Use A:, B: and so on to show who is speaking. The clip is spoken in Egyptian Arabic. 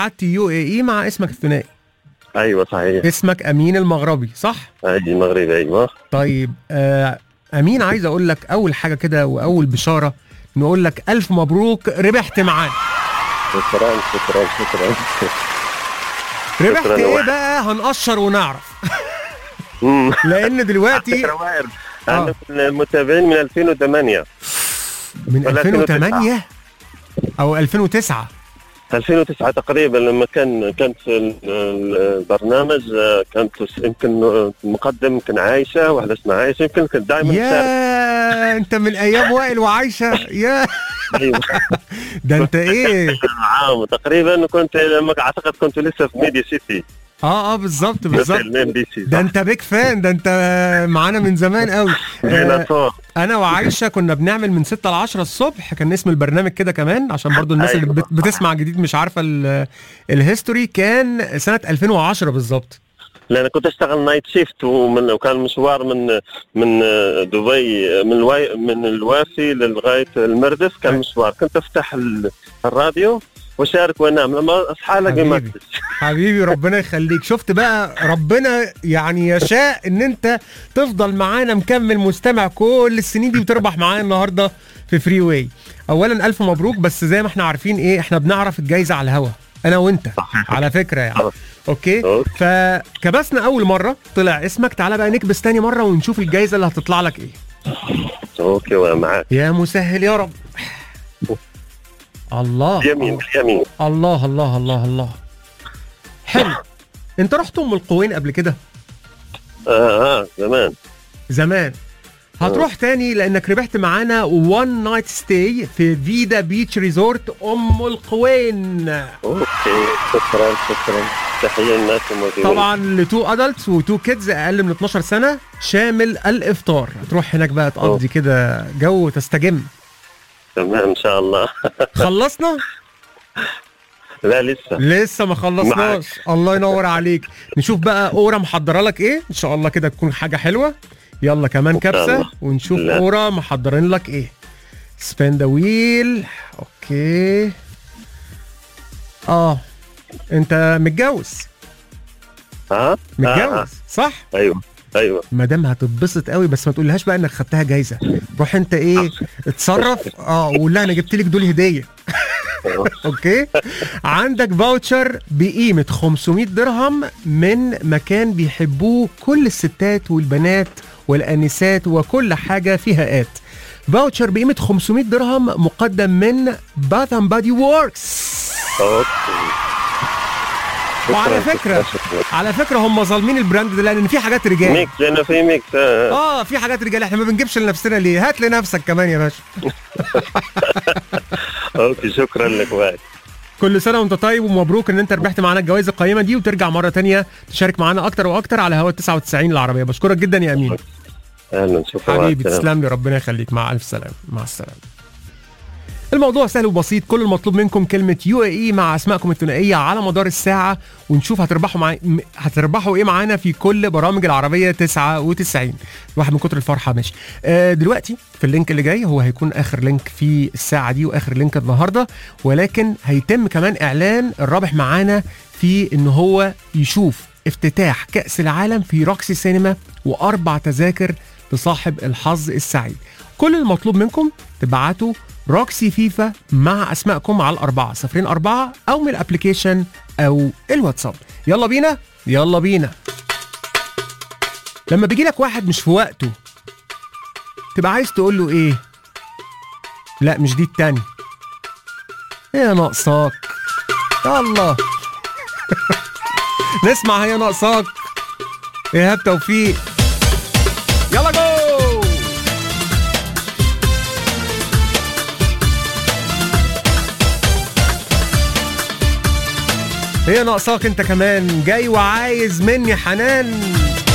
A: بعت يو اي اي مع اسمك الثنائي
B: ايوه صحيح
A: اسمك امين المغربي صح
B: اي المغربي ايوه
A: طيب آه امين عايز اقول لك اول حاجه كده واول بشاره نقول لك الف مبروك ربحت معانا
B: شكرا شكرا شكرا
A: ربحت
B: شكراً يا
A: ايه
B: واحد.
A: بقى هنقشر ونعرف
B: مم.
A: لان دلوقتي
B: فكرة وائل
A: آه.
B: انا من المتابعين من 2008
A: من
B: ولا
A: 2008 او 2009
B: 2009 تقريبا لما كان كانت ال- ال- البرنامج آه، كانت يمكن آه، المقدم يمكن عايشه واحده اسمها عايشه يمكن كنت دائما
A: يا انت من ايام وائل وعايشه يا
B: ايوه
A: ده انت ايه
B: عام تقريبا كنت لما اعتقد كنت لسه في ميديا سيتي
A: اه اه بالظبط
B: مثل
A: بالظبط
B: الام بي سي
A: ده انت بيك فان ده انت معانا من زمان قوي
B: جينا
A: آه
B: فوق
A: انا وعايشه كنا بنعمل من 6 ل 10 الصبح كان اسم البرنامج كده كمان عشان برضو الناس اللي
B: أيوة.
A: بت- بتسمع جديد مش عارفه ال- الهيستوري كان سنه 2010 بالظبط
B: لان كنت اشتغل نايت شيفت ومن وكان مشوار من من دبي من الواي من الوافي لغايه المردف كان
A: أي.
B: مشوار كنت افتح ال- الراديو واشارك وانام لما اصحى الاقي ما
A: حبيبي. حبيبي ربنا يخليك شفت بقى ربنا يعني يشاء ان انت تفضل معانا مكمل مستمع كل السنين دي وتربح معانا النهارده في فري واي اولا الف مبروك بس زي ما احنا عارفين ايه احنا بنعرف الجايزه على الهوا انا وانت على فكره يعني
B: خلاص.
A: اوكي
B: أوكي.
A: فكبسنا اول مره طلع اسمك تعالى بقى نكبس تاني مره ونشوف الجايزه اللي هتطلع لك ايه
B: اوكي ومعك
A: يا مسهل يا رب الله
B: يمين يمين
A: الله الله الله الله حلو انت رحت ام القوين قبل كده
B: اه اه زمان
A: زمان هتروح تاني لانك ربحت معانا وان نايت ستاي في فيدا بيتش ريزورت ام القوين
B: اوكي شكرا شكرا تحيه للناس الموجودين
A: طبعا لتو ادلتس وتو كيدز اقل من 12 سنه شامل الافطار هتروح هناك بقى تقضي كده جو وتستجم
B: تمام ان شاء الله
A: خلصنا
B: لا لسه
A: لسه ما خلصناش الله ينور عليك نشوف بقى اورا محضره لك ايه ان شاء الله كده تكون حاجه حلوه يلا كمان
B: إن شاء
A: كبسه
B: الله.
A: ونشوف
B: لا.
A: اورا محضرين لك ايه سبين ذا ويل اوكي اه انت متجوز
B: ها آه.
A: متجوز صح
B: ايوه ايوه
A: مدام هتتبسط قوي بس ما تقولهاش بقى انك خدتها جايزه روح انت ايه اتصرف اه وقول لها انا جبت لك دول هديه اوكي عندك فاوتشر بقيمه 500 درهم من مكان بيحبوه كل الستات والبنات والانسات وكل حاجه فيها ات فاوتشر بقيمه 500 درهم مقدم من باث اند بادي ووركس
B: اوكي
A: وعلى
B: شكراً،
A: فكره
B: شكراً، شكراً.
A: على فكره هم ظالمين البراند ده لان في حاجات رجال
B: ميكس لانه في ميكس آه.
A: اه في حاجات رجال احنا ما بنجيبش لنفسنا ليه هات لنفسك كمان يا باشا
B: اوكي شكرا لك واحد
A: كل سنه وانت طيب ومبروك ان انت ربحت معانا الجوائز القيمه دي وترجع مره تانية تشارك معانا اكتر واكتر على هوا 99 العربيه بشكرك جدا يا امين
B: اهلا شكرا
A: حبيبي
B: مع السلامة.
A: تسلم لي ربنا يخليك مع الف سلامه مع السلامه الموضوع سهل وبسيط كل المطلوب منكم كلمة يو اي مع اسمائكم الثنائية على مدار الساعة ونشوف هتربحوا مع... م- هتربحوا ايه معانا في كل برامج العربية 99 الواحد من كتر الفرحة ماشي آه دلوقتي في اللينك اللي جاي هو هيكون اخر لينك في الساعة دي واخر لينك النهاردة ولكن هيتم كمان اعلان الرابح معانا في ان هو يشوف افتتاح كأس العالم في روكسي سينما واربع تذاكر لصاحب الحظ السعيد كل المطلوب منكم تبعتوا روكسي فيفا مع اسمائكم على الاربعه صفرين اربعه او من الابلكيشن او الواتساب يلا بينا يلا بينا لما بيجي لك واحد مش في وقته تبقى عايز تقول له ايه لا مش دي التاني هي ناقصاك يلا نسمع هي ناقصاك ايهاب توفيق يلا جو هي ناقصاك انت كمان جاي وعايز مني حنان